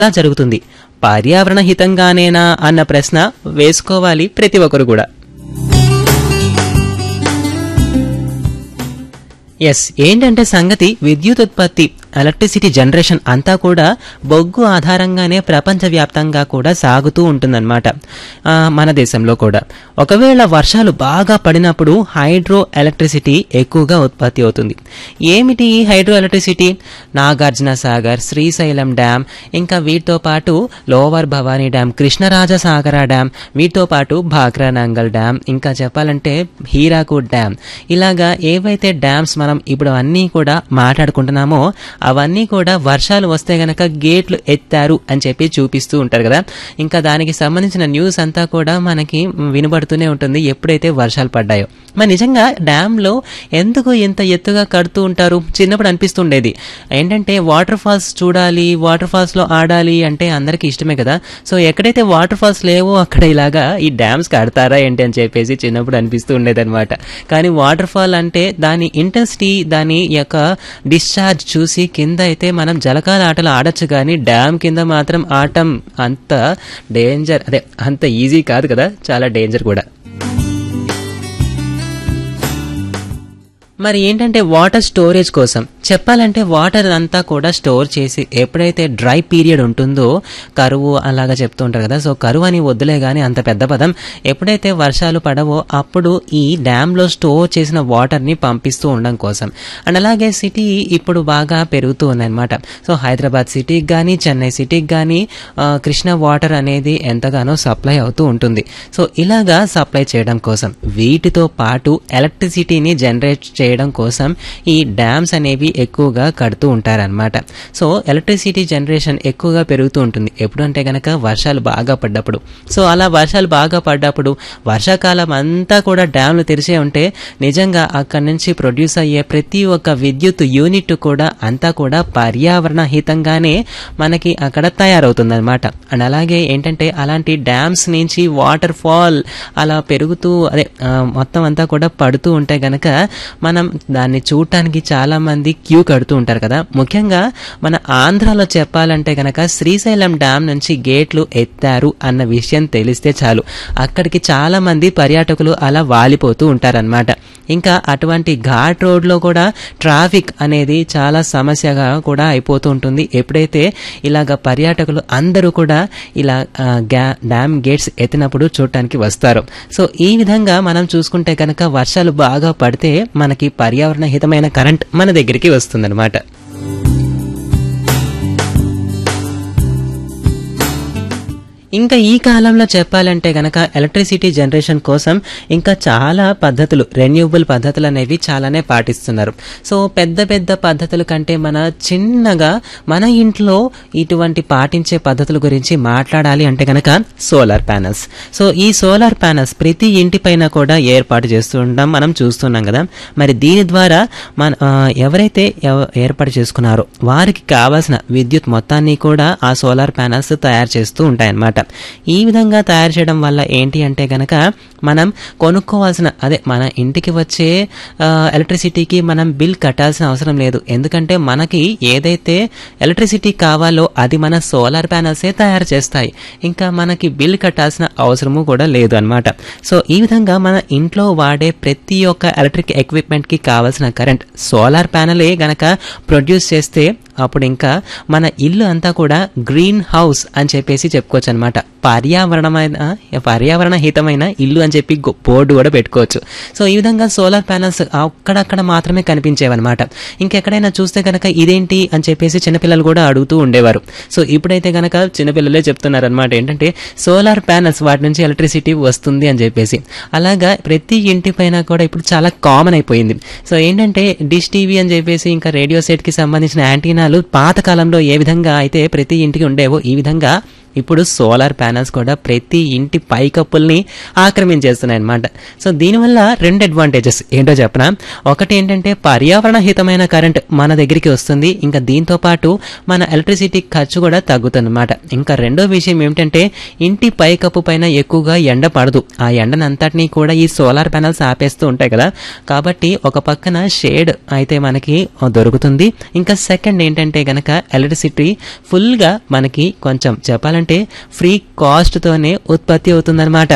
ఎలా జరుగుతుంది పర్యావరణ హితంగానేనా అన్న ప్రశ్న వేసుకోవాలి ప్రతి ఒక్కరు కూడా ఎస్ ఏంటంటే సంగతి విద్యుత్ ఉత్పత్తి ఎలక్ట్రిసిటీ జనరేషన్ అంతా కూడా బొగ్గు ఆధారంగానే ప్రపంచవ్యాప్తంగా కూడా సాగుతూ ఉంటుందన్నమాట ఆ, మన దేశంలో కూడా ఒకవేళ వర్షాలు బాగా పడినప్పుడు హైడ్రో ఎలక్ట్రిసిటీ ఎక్కువగా ఉత్పత్తి అవుతుంది ఏమిటి ఈ hydro electricity Nagarjuna Sagar Srisailam dam ఇంకా వీటితో పాటు లోవర్ భవానీ డ్యామ్ కృష్ణరాజసాగర డ్యామ్ వీటితో పాటు భాక్రానంగల్ డ్యామ్ ఇంకా చెప్పాలంటే హీరాకూట్ డ్యామ్ ఇలాగా ఏవైతే డ్యామ్స్ మనం ఇప్పుడు అన్నీ కూడా మాట్లాడుకుంటున్నామో అవన్నీ కూడా వర్షాలు వస్తే గనక గేట్లు ఎత్తారు అని చెప్పి చూపిస్తూ ఉంటారు కదా ఇంకా దానికి సంబంధించిన న్యూస్ అంతా కూడా మనకి వినబడుతూనే ఉంటుంది ఎప్పుడైతే వర్షాలు పడ్డాయో మరి నిజంగా డ్యామ్లో ఎందుకు ఇంత ఎత్తుగా కడుతూ ఉంటారు చిన్నప్పుడు అనిపిస్తుండేది ఏంటంటే వాటర్ ఫాల్స్ చూడాలి వాటర్ ఫాల్స్ లో ఆడాలి అంటే అందరికీ ఇష్టమే కదా సో ఎక్కడైతే వాటర్ ఫాల్స్ లేవో అక్కడ ఇలాగా ఈ డ్యామ్స్ కడతారా ఏంటి అని చెప్పేసి చిన్నప్పుడు అనిపిస్తూ ఉండేది అనమాట కానీ వాటర్ ఫాల్ అంటే దాని ఇంటెన్సిటీ దాని యొక్క డిశ్చార్జ్ చూసి కింద అయితే మనం జలకాల ఆటలు ఆడొచ్చు కానీ డ్యామ్ కింద మాత్రం ఆడటం అంత డేంజర్ అదే అంత ఈజీ కాదు కదా చాలా డేంజర్ కూడా మరి ఏంటంటే వాటర్ స్టోరేజ్ కోసం చెప్పాలంటే వాటర్ అంతా కూడా స్టోర్ చేసి ఎప్పుడైతే డ్రై పీరియడ్ ఉంటుందో కరువు అలాగా చెప్తూ ఉంటారు కదా సో కరువు అని వద్దులే కానీ అంత పెద్ద పదం ఎప్పుడైతే వర్షాలు పడవో అప్పుడు ఈ డ్యామ్లో స్టోర్ చేసిన వాటర్ని పంపిస్తూ ఉండడం కోసం అండ్ అలాగే సిటీ ఇప్పుడు బాగా పెరుగుతూ ఉందన్నమాట సో హైదరాబాద్ సిటీకి కానీ చెన్నై సిటీకి కానీ కృష్ణ వాటర్ అనేది ఎంతగానో సప్లై అవుతూ ఉంటుంది సో ఇలాగా సప్లై చేయడం కోసం వీటితో పాటు ఎలక్ట్రిసిటీని జనరేట్ చేయడం కోసం ఈ డ్యామ్స్ అనేవి ఎక్కువగా కడుతూ ఉంటారనమాట సో ఎలక్ట్రిసిటీ జనరేషన్ ఎక్కువగా పెరుగుతూ ఉంటుంది ఎప్పుడు అంటే గనక వర్షాలు బాగా పడ్డప్పుడు సో అలా వర్షాలు బాగా పడ్డప్పుడు వర్షాకాలం అంతా కూడా డ్యామ్లు తెరిచే ఉంటే నిజంగా అక్కడి నుంచి ప్రొడ్యూస్ అయ్యే ప్రతి ఒక్క విద్యుత్ యూనిట్ కూడా అంతా కూడా పర్యావరణ హితంగానే మనకి అక్కడ తయారవుతుందన్నమాట అండ్ అలాగే ఏంటంటే అలాంటి డ్యామ్స్ నుంచి వాటర్ ఫాల్ అలా పెరుగుతూ అదే ఆ, మొత్తం అంతా కూడా పడుతూ ఉంటే గనక మనం దాన్ని చూడటానికి చాలా మంది క్యూ కడుతూ ఉంటారు కదా ముఖ్యంగా మన ఆంధ్రాలో చెప్పాలంటే గనక శ్రీశైలం డ్యామ్ నుంచి గేట్లు ఎత్తారు అన్న విషయం తెలిస్తే చాలు అక్కడికి చాలా మంది పర్యాటకులు అలా వాలిపోతూ ఉంటారన్నమాట ఇంకా అటువంటి ఘాట్ రోడ్లో కూడా ట్రాఫిక్ అనేది చాలా సమస్యగా కూడా అయిపోతూ ఉంటుంది ఎప్పుడైతే ఇలాగ పర్యాటకులు అందరూ కూడా ఇలా ఆ, గ్యా- డ్యామ్ గేట్స్ ఎత్తినప్పుడు చూడటానికి వస్తారు సో ఈ విధంగా మనం చూసుకుంటే కనుక వర్షాలు బాగా పడితే మనకి పర్యావరణ హితమైన కరెంట్ మన దగ్గరికి వస్తుందన్నమాట ఇంకా ఈ కాలంలో చెప్పాలంటే గనక ఎలక్ట్రిసిటీ జనరేషన్ కోసం ఇంకా చాలా పద్ధతులు రెన్యూబుల్ పద్ధతులు అనేవి చాలానే పాటిస్తున్నారు సో పెద్ద పెద్ద పద్ధతుల కంటే మన చిన్నగా మన ఇంట్లో ఇటువంటి పాటించే పద్ధతుల గురించి మాట్లాడాలి అంటే గనక సోలార్ ప్యానల్స్ సో ఈ సోలార్ ప్యానల్స్ ప్రతి ఇంటిపైన కూడా ఏర్పాటు చేస్తూ ఉంటాం మనం చూస్తున్నాం కదా మరి దీని ద్వారా మన ఆ, ఎవరైతే ఎవ- ఏర్పాటు చేసుకున్నారో వారికి కావాల్సిన విద్యుత్ మొత్తాన్ని కూడా ఆ సోలార్ ప్యానల్స్ తయారు చేస్తూ ఉంటాయన్నమాట ఈ విధంగా తయారు చేయడం వల్ల ఏంటి అంటే గనక మనం కొనుక్కోవాల్సిన అదే మన ఇంటికి వచ్చే ఆ, ఎలక్ట్రిసిటీకి మనం బిల్ కట్టాల్సిన అవసరం లేదు ఎందుకంటే మనకి ఏదైతే ఎలక్ట్రిసిటీ కావాలో అది మన సోలార్ ప్యానల్సే తయారు చేస్తాయి ఇంకా మనకి బిల్ కట్టాల్సిన అవసరము కూడా లేదు అనమాట సో ఈ విధంగా మన ఇంట్లో వాడే ప్రతి ఒక్క ఎలక్ట్రిక్ ఎక్విప్మెంట్ కి కావాల్సిన కరెంట్ సోలార్ ప్యానలే గనక ప్రొడ్యూస్ చేస్తే అప్పుడు ఇంకా మన ఇల్లు అంతా కూడా గ్రీన్ హౌస్ అని చెప్పేసి చెప్పుకోవచ్చు అనమాట పర్యావరణమైన పర్యావరణ హితమైన ఇల్లు అని చెప్పి గొ- బోర్డు కూడా పెట్టుకోవచ్చు సో ఈ విధంగా సోలార్ ప్యానల్స్ అక్కడక్కడ మాత్రమే కనిపించేవన్నమాట ఇంకెక్కడైనా చూస్తే కనుక ఇదేంటి అని చెప్పేసి చిన్నపిల్లలు కూడా అడుగుతూ ఉండేవారు సో ఇప్పుడైతే కనుక చిన్నపిల్లలే చెప్తున్నారు అనమాట ఏంటంటే సోలార్ ప్యానల్స్ వాటి నుంచి ఎలక్ట్రిసిటీ వస్తుంది అని చెప్పేసి అలాగా ప్రతి ఇంటి పైన కూడా ఇప్పుడు చాలా కామన్ అయిపోయింది సో ఏంటంటే డిష్ టీవీ అని చెప్పేసి ఇంకా రేడియో సెట్ కి సంబంధించిన యాంటీనాలు పాత కాలంలో ఏ విధంగా అయితే ప్రతి ఇంటికి ఉండేవో ఈ విధంగా ఇప్పుడు సోలార్ ప్యానల్స్ కూడా ప్రతి ఇంటి పైకప్పుల్ని ఆక్రమించేస్తున్నాయి అనమాట సో దీనివల్ల రెండు అడ్వాంటేజెస్ ఏంటో చెప్పనా ఒకటి ఏంటంటే పర్యావరణ హితమైన కరెంట్ మన దగ్గరికి వస్తుంది ఇంకా దీంతో పాటు మన ఎలక్ట్రిసిటీ ఖర్చు కూడా తగ్గుతుందన్నమాట ఇంకా రెండో విషయం ఏమిటంటే ఇంటి పైకప్పు పైన ఎక్కువగా ఎండ పడదు ఆ ఎండనంతటినీ కూడా ఈ సోలార్ ప్యానల్స్ ఆపేస్తూ ఉంటాయి కదా కాబట్టి ఒక పక్కన షేడ్ అయితే మనకి దొరుకుతుంది ఇంకా సెకండ్ ఏంటంటే గనక ఎలక్ట్రిసిటీ ఫుల్గా మనకి కొంచెం చెప్పాలంటే ఫ్రీ కాస్ట్తోనే ఉత్పత్తి అవుతుందన్నమాట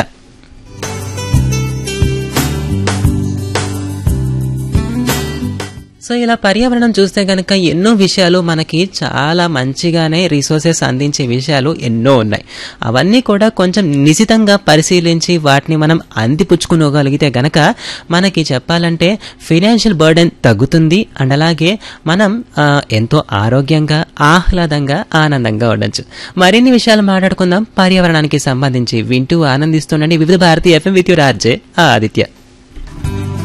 సో ఇలా పర్యావరణం చూస్తే కనుక ఎన్నో విషయాలు మనకి చాలా మంచిగానే రిసోర్సెస్ అందించే విషయాలు ఎన్నో ఉన్నాయి అవన్నీ కూడా కొంచెం నిశితంగా పరిశీలించి వాటిని మనం అందిపుచ్చుకునగలిగితే గనక మనకి చెప్పాలంటే ఫినాన్షియల్ బర్డెన్ తగ్గుతుంది అండ్ అలాగే మనం ఆ, ఎంతో ఆరోగ్యంగా ఆహ్లాదంగా ఆనందంగా ఉండొచ్చు మరిన్ని విషయాలు మాట్లాడుకుందాం పర్యావరణానికి సంబంధించి వింటూ ఆనందిస్తుండండి వివిధ భారతీయ FM with you Raje Aditya